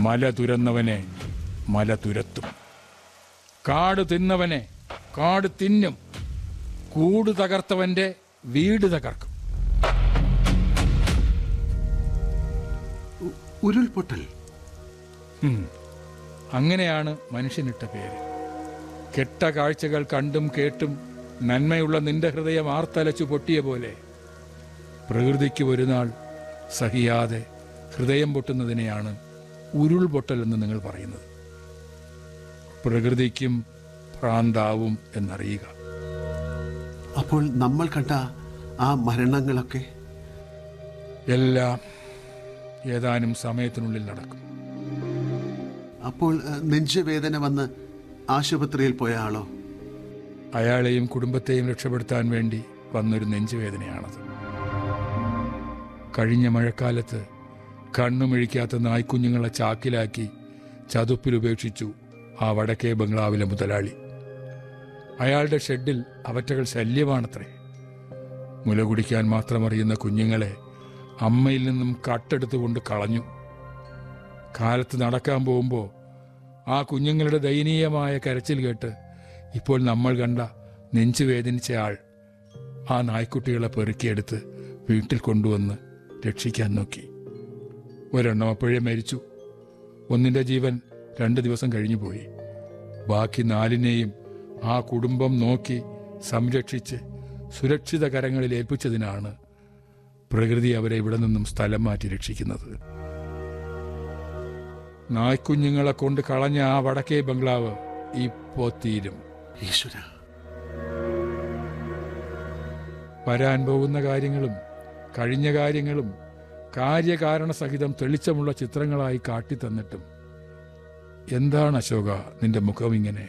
മല തുരന്നവനെ മല തുരത്തും കാട് തിന്നവനെ കാട് തിന്നും കൂട് തകർത്തവന്റെ വീട് തകർക്കും ഉ- ഉരുൾപൊട്ടൽ ഉം. അങ്ങനെയാണ് മനുഷ്യനിട്ട പേര് കെട്ട കാഴ്ചകൾ കണ്ടും കേട്ടും നന്മയുള്ള നിന്റെ ഹൃദയം ആർത്തലച്ചു പൊട്ടിയ പോലെ പ്രകൃതിക്ക് ഒരു നാൾ സഹിയാതെ ഹൃദയം പൊട്ടുന്നതിനെയാണ് ഉരുൾപൊട്ടൽ എന്ന് നിങ്ങൾ പറയുന്നത് പ്രകൃതിക്കും ഭ്രാന്താവും എന്നറിയുക അപ്പോൾ നമ്മൾ കണ്ട ആ മരണങ്ങളൊക്കെ എല്ലാം ഏതാനും സമയത്തിനുള്ളിൽ നടക്കും അപ്പോൾ ഏഹ്, നെഞ്ചുവേദന വന്ന് ആശുപത്രിയിൽ പോയ ആളോ അയാളെയും കുടുംബത്തെയും രക്ഷപ്പെടുത്താൻ വേണ്ടി വന്നൊരു നെഞ്ചുവേദനയാണത് കഴിഞ്ഞ മഴക്കാലത്ത് കണ്ണുമിഴിക്കാത്ത നായ്ക്കുഞ്ഞുങ്ങളെ ചാക്കിലാക്കി ചതുപ്പിൽ ഉപേക്ഷിച്ചു ആ വടക്കേ ബംഗ്ലാവിലെ മുതലാളി അയാളുടെ ഷെഡിൽ അവറ്റകൾ ശല്യമാണത്രേ മുല കുടിക്കാൻ മാത്രമറിയുന്ന കുഞ്ഞുങ്ങളെ അമ്മയിൽ നിന്നും കട്ടെടുത്തുകൊണ്ട് കളഞ്ഞു കാലത്ത് നടക്കാൻ പോകുമ്പോൾ ആ കുഞ്ഞുങ്ങളുടെ ദയനീയമായ കരച്ചിൽ കേട്ട് ഇപ്പോൾ നമ്മൾ കണ്ട നെഞ്ചു വേദനിച്ച ആൾ ആ നായ്ക്കുട്ടികളെ പെറുക്കിയെടുത്ത് വീട്ടിൽ കൊണ്ടുവന്ന് രക്ഷിക്കാൻ നോക്കി ഒരെണ്ണം അപ്പോഴേ മരിച്ചു ഒന്നിൻ്റെ ജീവൻ രണ്ട് ദിവസം കഴിഞ്ഞു പോയി ബാക്കി നാലിനെയും ആ കുടുംബം നോക്കി സംരക്ഷിച്ച് സുരക്ഷിത കരങ്ങളിൽ ഏൽപ്പിച്ചതിനാണ് പ്രകൃതി അവരെ ഇവിടെ നിന്നും സ്ഥലം മാറ്റി രക്ഷിക്കുന്നത് നായ്ക്കുഞ്ഞുങ്ങളെ കൊണ്ട് കളഞ്ഞ ആ വടക്കേ ബംഗ്ലാവ് ഇപ്പോ തീരും ഈശ്വര വരാൻ പോകുന്ന കാര്യങ്ങളും കഴിഞ്ഞ കാര്യങ്ങളും കാര്യകാരണ സഹിതം തെളിച്ചമുള്ള ചിത്രങ്ങളായി കാട്ടിത്തന്നിട്ടും എന്താണ് അശോക നിന്റെ മുഖം ഇങ്ങനെ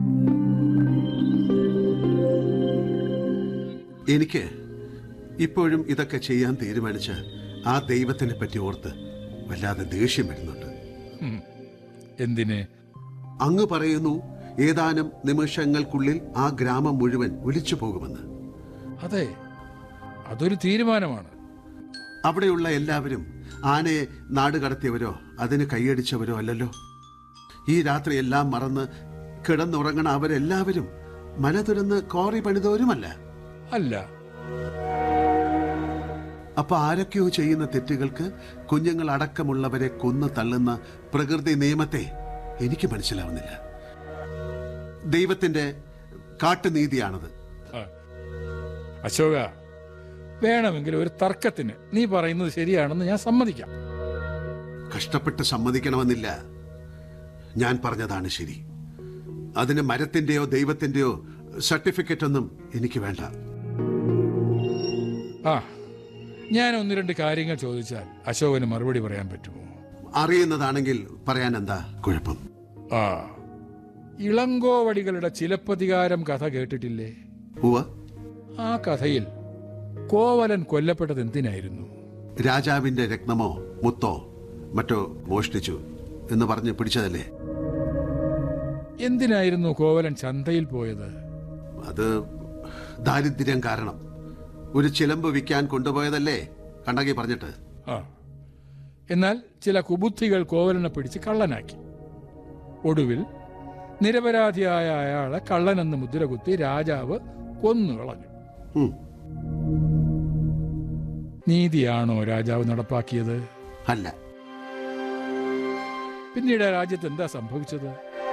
എനിക്ക് ഇപ്പോഴും ഇതൊക്കെ ചെയ്യാൻ തീരുമാനിച്ച ആ ദൈവത്തിനെ പറ്റി ഓർത്ത് വല്ലാതെ ദേഷ്യം വരുന്നുണ്ട് ഉം. എന്തിന് അങ്ങ് പറയുന്നു ഏതാനും നിമിഷങ്ങൾക്കുള്ളിൽ ആ ഗ്രാമം മുഴുവൻ ഒലിച്ചു പോകുമെന്ന് അതെ അതൊരു തീരുമാനമാണ് അവിടെയുള്ള എല്ലാവരും ആനയെ നാട് കടത്തിയവരോ അതിന് കൈയടിച്ചവരോ അല്ലല്ലോ ഈ രാത്രി എല്ലാം മറന്ന് കിടന്നുറങ്ങണ അവരെല്ലാവരും മല തുരന്ന് കോറി പണിതവരുമല്ല അല്ല അപ്പൊ ആരൊക്കെയോ ചെയ്യുന്ന തെറ്റുകൾക്ക് കുഞ്ഞുങ്ങൾ അടക്കമുള്ളവരെ കൊന്നു തള്ളുന്ന പ്രകൃതി നിയമത്തെ എനിക്ക് മനസ്സിലാവുന്നില്ല ദൈവത്തിന്റെ കാട്ടുനീതിയാണത് ആ. അശോക വേണമെങ്കിൽ ഒരു തർക്കത്തിന് നീ പറയുന്നത് ശരിയാണെന്ന് ഞാൻ സമ്മതിക്കാം കഷ്ടപ്പെട്ട് സമ്മതിക്കണമെന്നില്ല ഞാൻ പറഞ്ഞതാണ് ശരി അതിന് മരത്തിന്റെയോ ദൈവത്തിന്റെയോ സർട്ടിഫിക്കറ്റ് ഒന്നും എനിക്ക് വേണ്ട ആ ഞാൻ ഒന്ന് രണ്ട് കാര്യങ്ങൾ ചോദിച്ചാൽ അശോകന് മറുപടി പറയാൻ പറ്റുമോ അറിയുന്നതാണെങ്കിൽ പറയാൻ എന്താ കുഴപ്പം ആ ഇളങ്കോവടികളുടെ ചിലപ്പതികാരം കഥ കേട്ടിട്ടില്ലേ ഉവ ആ കഥയിൽ കോവലൻ കൊല്ലപ്പെട്ടത് എന്തിനായിരുന്നു രാജാവിന്റെ രത്നമോ മുത്തോ മറ്റോ മോഷ്ടിച്ചു എന്ന് പറഞ്ഞ് പിടിച്ചതല്ലേ എന്തിനായിരുന്നു കോവലൻ ചന്തയിൽ പോയത് അത് ദാരിദ്ര്യം കാരണം ഒരു ചിലമ്പ് വിൽക്കാൻ കൊണ്ടുപോയതല്ലേ കണ്ടകി പറഞ്ഞിട്ട് ആ എന്നാൽ ചില കുബുദ്ധികൾ കോവലനെ പിടിച്ച് കള്ളനാക്കി ഒടുവിൽ നിരപരാധിയായ അയാളെ കള്ളനെന്ന് മുദ്രകുത്തി രാജാവ് കൊന്നു കളഞ്ഞു ഉം, നീതിയാണോ രാജാവ് നടപ്പാക്കിയത് അല്ല പിന്നീട് ആ രാജ്യത്ത് എന്താ സംഭവിച്ചത്